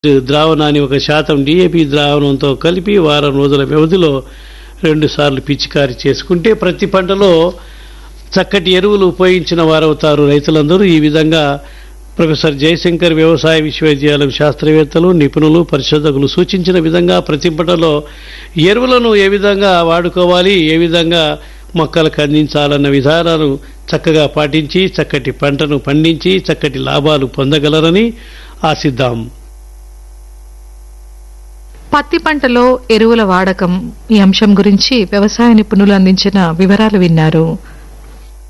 ద్రావణాన్ని ఒక శాతం డిఏపి ద్రావణంతో కలిపి వారం రోజుల వ్యవధిలో రెండు సార్లు పిచికారి చేసుకుంటే ప్రతి పంటలో చక్కటి ఎరువులు ఉపయోగించిన వారవుతారు రైతులందరూ ఈ విధంగా ప్రొఫెసర్ జయశంకర్ వ్యవసాయ విశ్వవిద్యాలయం శాస్త్రవేత్తలు నిపుణులు పరిశోధకులు సూచించిన విధంగా ప్రతి పంటలో ఎరువులను ఏ విధంగా వాడుకోవాలి ఏ విధంగా మొక్కలకు అందించాలన్న విధానాలను చక్కగా పాటించి చక్కటి పంటను పండించి చక్కటి లాభాలు పొందగలరని ఆశిద్దాం పత్తి పంటలో ఎరువుల వాడకం ఈ అంశం గురించి వ్యవసాయ నిపుణులు అందించిన వివరాలు విన్నారు